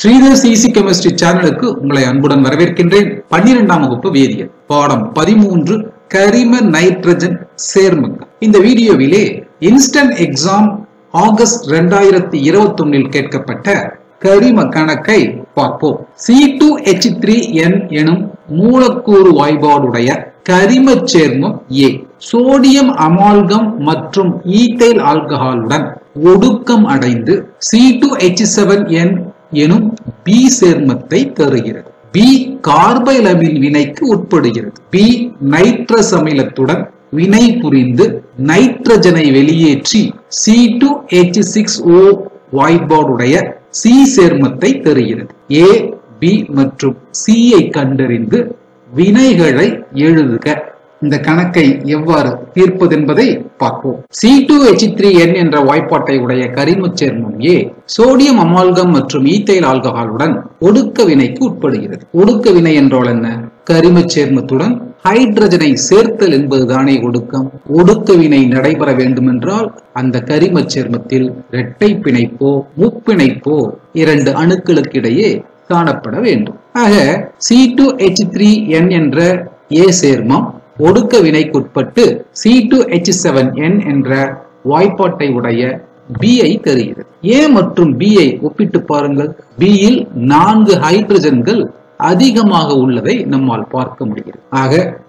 Sridhar easy chemistry சேனலுக்கு உங்களை அன்புடன் வரவேற்கின்றேன் பன்னிரெண்டாம் வகுப்பு வேதியியல் பாடம் பதிமூன்று கரிம நைட்ரஜன் சேர்மங்கள் இந்த வீடியோவிலே இன்ஸ்டன்ட் எக்ஸாம் ஆகஸ்ட் இரண்டாயிரத்தி இருபத்தி ஒன்னில் கேட்கப்பட்ட கரிம கணக்கை பார்ப்போம் C two H three N எனும் மூலக்கூறு வாய்பாடுடைய கரிம சேர்மம் ஏ சோடியம் அமால்கம் மற்றும் ஈத்தைல் ஆல்கஹாலுடன் ஒடுக்கம் அடைந்து C two H seven N எனும் பி சேர்மத்தை தருகிறது பி கார்பைலமின் வினைக்கு உட்படுகிறது பி நைட்ரஸ் அமிலத்துடன் வினை புரிந்து நைட்ரஜனை வெளியேற்றி C two H six O வாய்ப்பாடுடைய சி சேர்மத்தை தருகிறது ஏ பி மற்றும் சி ஐ கண்டறிந்து வினைகளை எழுதுக இந்த கணக்கை எவ்வாறு தீர்ப்பது என்பதை பார்ப்போம் C two H three N என்ற வாய்ப்பாட்டை உடைய கரிமச் சேர்மம் ஏ சோடியம் அமால்கம் மற்றும் ஈத்தைல் ஆல்கஹாலுடன் ஒடுக்க வினைக்கு உட்படுகிறது ஒடுக்க வினை என்றால் என்ன கரிமச் சேர்மத்துடன் ஹைட்ரஜனை சேர்த்தல் என்பதுதானே ஒடுக்கம் ஒடுக்க வினை நடைபெற வேண்டுமென்றால் அந்த கரிமச் சேர்மத்தில் இரட்டை பிணைப்போ முப்பிணைப்போ இரண்டு அணுக்களுக்கிடையே காணப்பட வேண்டும் ஆக C two H three N என்ற ஏ சேர்மம் ஒடுக்க வினைக்குட்பட்டு C two H seven N என்ற வாய்ப்பாட்டை உடைய பி ஐ தருகிறது ஏ மற்றும் பி ஐ ஒப்பிட்டு பாருங்கள் பி யில் நான்கு ஹைட்ரஜன்கள் அதிகமாக உள்ளதை நம்மால் பார்க்க முடிகிறது ஆக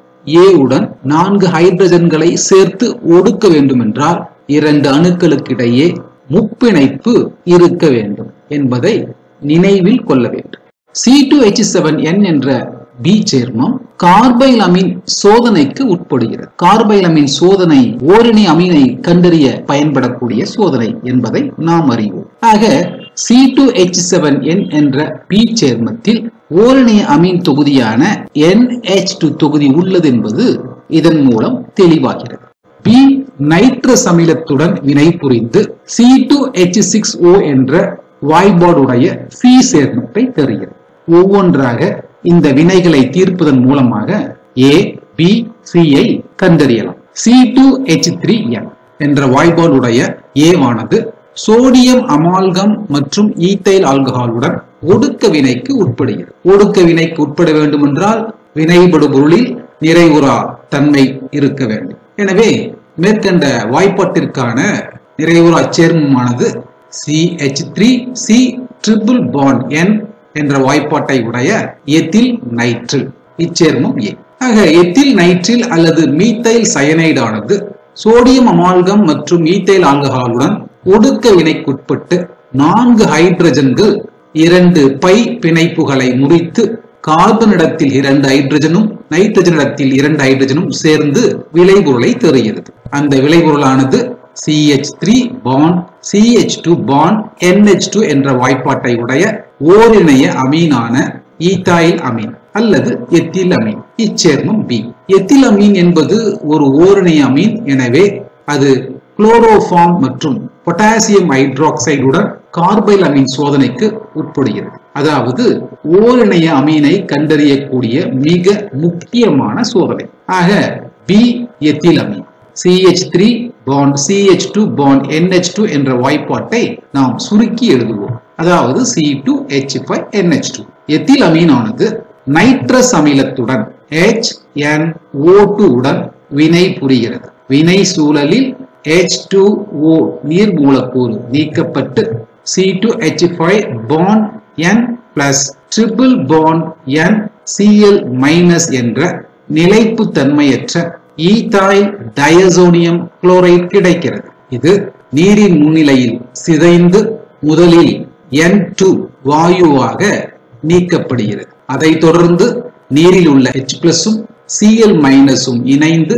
ஏ உடன் நான்கு ஹைட்ரஜன்களை சேர்த்து ஒடுக்க வேண்டும் என்றால் இரண்டு அணுக்களுக்கிடையே முப்பிணைப்பு இருக்க வேண்டும் என்பதை நினைவில் கொள்ள வேண்டும் C two H seven N என்ற பி சேர்மம் கார்பைலமின் சோதனைக்கு உட்படுகிறது கார்பைலமின் சோதனை ஓரணி அமீனை கண்டறிய பயன்படக்கூடிய சோதனை என்பதை நாம் அறிவோம் ஆக C two H seven N என்ற பி சேர்மத்தில் ஓரணிய அமீன் தொகுதியான என் எச் டூ தொகுதி உள்ளது என்பது இதன் மூலம் தெளிவாகிறது பி நைட்ரஸ் அமிலத்துடன் வினை புரிந்து C two H six O என்ற வாய்பாடுடைய சி சேர்மத்தை தருகிறது ஒவ்வொன்றாக இந்த வினைகளை தீர்ப்பதன் மூலமாக ஏ பி சி ஐ கண்டறியலாம் C two H three N என்ற வாய்பாடுடைய ஏவானது சோடியம் அமால்கம் மற்றும் ஈத்தைல் ஆல்கஹாலுடன் ஒடுக்க வினைக்கு உட்படுகிறது ஒடுக்க வினைக்கு உட்பட வேண்டும் என்றால் வினைபடு பொருளில் நிறைவுறா தன்மை இருக்க வேண்டும் எனவே மேற்கண்ட வாய்ப்பாட்டிற்கான நிறைவுறா சேர்மமானது C H three C triple bond N என்ற வாய்ப்பாட்டை உடைய எத்தில் நைட்ரில் இச்சேர்மம் ஏ ஆக எத்தில் நைட்ரில் அல்லது மீத்தைல் சயனைடு ஆனது சோடியம் அமால்கம் மற்றும் ஈத்தைல் ஆல்கஹாலுடன் ஒடுக்க வினைக்குட்பட்டு நான்கு ஹைட்ரஜன்கள் இரண்டு பை பிணைப்புகளை முறித்து கார்பனிடத்தில் இரண்டு ஹைட்ரஜனும் நைட்ரஜனிடத்தில் இரண்டு ஹைட்ரஜனும் சேர்ந்து விளைபொருளை தருகிறது அந்த விளைபொருளானது C H three bond C H two bond N H two என்ற வாய்ப்பாட்டை உடைய ஓரிணைய அமீனான ஈத்தாயில் அமீன் அல்லது எத்தில் அமீன் இச்சேர்மம் பி எத்தில் அமீன் என்பது ஒரு ஓரிணைய அமீன் எனவே அது குளோரோஃபார்ம் மற்றும் பொட்டாசியம் ஹைட்ராக்சைடுடன் கார்பைல் அமீன் சோதனைக்கு உட்படுகிறது அதாவது ஓரிணைய அமீனை கண்டறியக்கூடிய மிக முக்கியமான சோதனை ஆக B ethyl amine C H three bond C H two bond N H two என்ற வாய்ப்பாட்டை நாம் சுருக்கி எழுதுவோம் அதாவது C two H five N H two ethyl அமீனானது நைட்ரஸ் அமிலத்துடன் ஹெச் என் ஓ டூ உடன் வினை புரிகிறது வினை சூழலில் ஹெச் டூ ஓ நீர் மூலக்கூறு நீக்கப்பட்டு C two H five bond N plus triple bond N C L minus என்ற நிலைப்பு தன்மையற்ற ஈத்தாயில் டயசோனியம் குளோரைட் கிடைக்கிறது இது நீரின் முன்னிலையில் சிதைந்து முதலில் என் டூ வாயுவாக நீக்கப்படுகிறது அதைத் தொடர்ந்து நீரில் உள்ள ஹெச் பிளஸும் சிஎல் மைனஸும் இணைந்து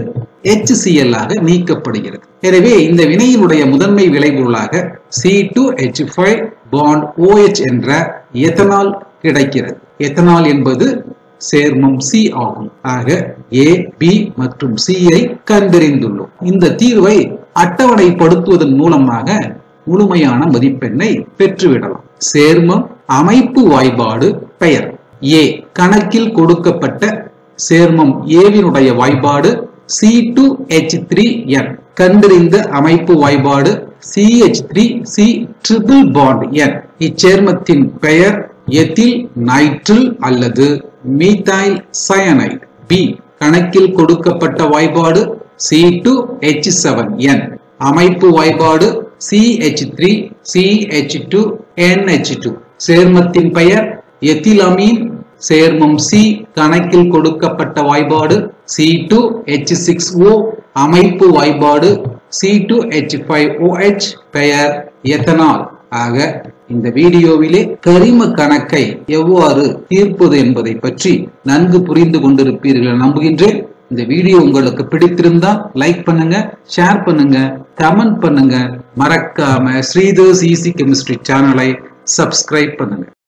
HCl ஆக நீக்கப்படுகிறது எனவே இந்த வினையினுடைய முதன்மை விளைபொருளாக C two H five bond OH என்ற எத்தனால் கிடைக்கிறது எத்தனால் என்பது சேர்மம் சி ஆகும் ஆக ஏ பி மற்றும் சி ஐ கண்டறிந்துள்ளோம் இந்த தீர்வை அட்டவணைப்படுத்துவதன் மூலமாக முழுமையான மதிப்பெண்ணை பெற்றுவிடலாம் சேர்மம் அமைப்பு வாய்பாடு பெயர் ஏ கணக்கில் கொடுக்கப்பட்ட சேர்மம் ஏவினுடைய வாய்பாடு C two H three N கண்டறிந்த அமைப்பு வாய்பாடு C H three C triple bond N இச்சேர்மத்தின் பெயர் எத்தில் நைட்ரில் அல்லது மீத்தைல் சயனைட் பி கணக்கில் கொடுக்கப்பட்ட வாய்ப்பாடு C two H seven N அமைப்பு வாய்ப்பாடு C H three C H two N H two சேர்மத்தின் பெயர் எத்திலமீன் சேர்மம் சி கணக்கில் கொடுக்கப்பட்ட வாய்ப்பாடு C two H six O அமைப்பு வாய்ப்பாடு C two H five O H பெயர் எத்தனால் ஆக இந்த வீடியோவிலே கரிம கணக்கை எவ்வாறு தீர்ப்பது என்பதை பற்றி நன்கு புரிந்து கொண்டிருப்பீர்கள் என நம்புகின்றேன் இந்த வீடியோ உங்களுக்கு பிடித்திருந்தா லைக் பண்ணுங்க ஷேர் பண்ணுங்க கமெண்ட் பண்ணுங்க மறக்காம ஸ்ரீதர்ஸ் ஈசி கெமிஸ்ட்ரி சேனலை சப்ஸ்கிரைப் பண்ணுங்க